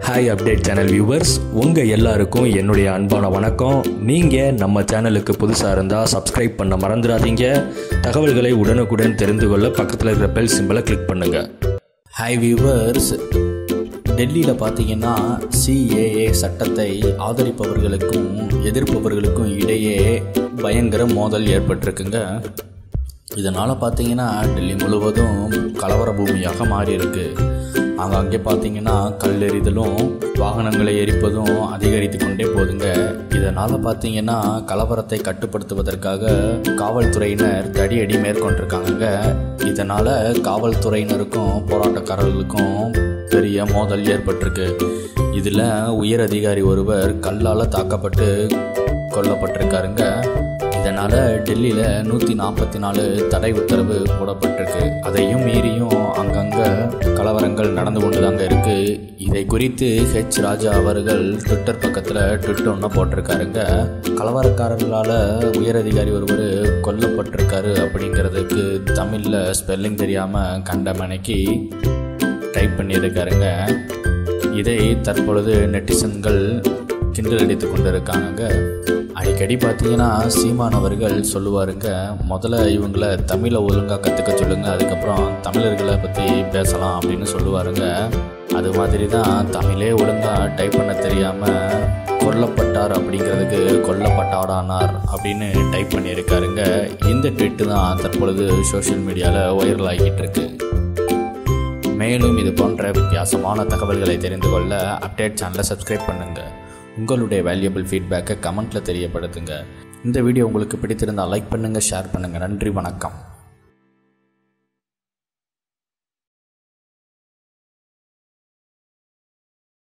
hi update channel viewers உங்கள் எல்லாருக்கும் என்னுடைய அன்பான வணக்கம் நீங்கள் நம்ம சேனலுக்கு புதுசாக இருந்தால் சப்ஸ்கிரைப் பண்ண மறந்துடாதீங்க தகவல்களை உடனுக்குடன் தெரிந்து கொள்ள பக்கத்தில் இருக்கிற பெல் சிம்பிளை கிளிக் பண்ணுங்கள் ஹாய் வியூவர்ஸ் டெல்லியில் பார்த்தீங்கன்னா சிஏஏ சட்டத்தை ஆதரிப்பவர்களுக்கும் எதிர்ப்பவர்களுக்கும் இடையே பயங்கர மோதல் ஏற்பட்டிருக்குங்க இதனால் பார்த்தீங்கன்னா டெல்லி முழுவதும் கலவர பூமியாக மாறி இருக்கு அங்கங்கே பார்த்தீங்கன்னா கல்லெறிதலும் வாகனங்களை எரிப்பதும் அதிகரித்து கொண்டே போகுதுங்க இதனால் பார்த்தீங்கன்னா கலவரத்தை கட்டுப்படுத்துவதற்காக காவல்துறையினர் தடியடி மேற்கொண்டிருக்காங்க இதனால் காவல்துறையினருக்கும் போராட்டக்காரர்களுக்கும் பெரிய மோதல் ஏற்பட்டிருக்கு இதில் உயர் அதிகாரி ஒருவர் கல்லால் தாக்கப்பட்டு கொல்லப்பட்டிருக்காருங்க இதனால் டெல்லியில் நூற்றி நாற்பத்தி நாலு தடை உத்தரவு போடப்பட்டிருக்கு அதையும் மீறியும் அங்கங்கே கலவரங்கள் நடந்து கொண்டு தாங்க இருக்குது இதை குறித்து ஹெச் ராஜா அவர்கள் ட்விட்டர் பக்கத்தில் ட்விட் ஒன்று போட்டிருக்காருங்க கலவரக்காரர்களால் உயரதிகாரி ஒருவர் கொல்லப்பட்டிருக்காரு அப்படிங்கிறதுக்கு தமிழில் ஸ்பெல்லிங் தெரியாமல் கண்டமனைக்கு டைப் பண்ணியிருக்காருங்க இதை தற்பொழுது நெட்டிசன்கள் கிண்டல் அடித்து கொண்டிருக்காங்க அடிக்கடி பார்த்தீங்கன்னா சீமான் அவர்கள் சொல்லுவாருங்க முதல்ல இவங்களை தமிழை ஒழுங்காக கற்றுக்க சொல்லுங்கள் அதுக்கப்புறம் தமிழர்களை பற்றி பேசலாம் அப்படின்னு சொல்லுவாருங்க அது மாதிரி தான் தமிழே ஒழுங்காக டைப் பண்ண தெரியாமல் கொல்லப்பட்டார் அப்படிங்கிறதுக்கு கொல்லப்பட்டாடானார் அப்படின்னு டைப் பண்ணியிருக்காருங்க இந்த ட்விட்டு தான் தற்பொழுது சோஷியல் மீடியாவில் வைரல் ஆகிட்டு இருக்கு மேலும் இது போன்ற வித்தியாசமான தகவல்களை தெரிந்து கொள்ள அப்டேட் சேனலை சப்ஸ்கிரைப் பண்ணுங்கள் உங்களுடைய வேல்யூபிள் ஃபீட்பேக்கை கமெண்ட்டில் தெரியப்படுத்துங்க இந்த வீடியோ உங்களுக்கு பிடித்திருந்தால் லைக் பண்ணுங்கள் ஷேர் பண்ணுங்கள் நன்றி வணக்கம்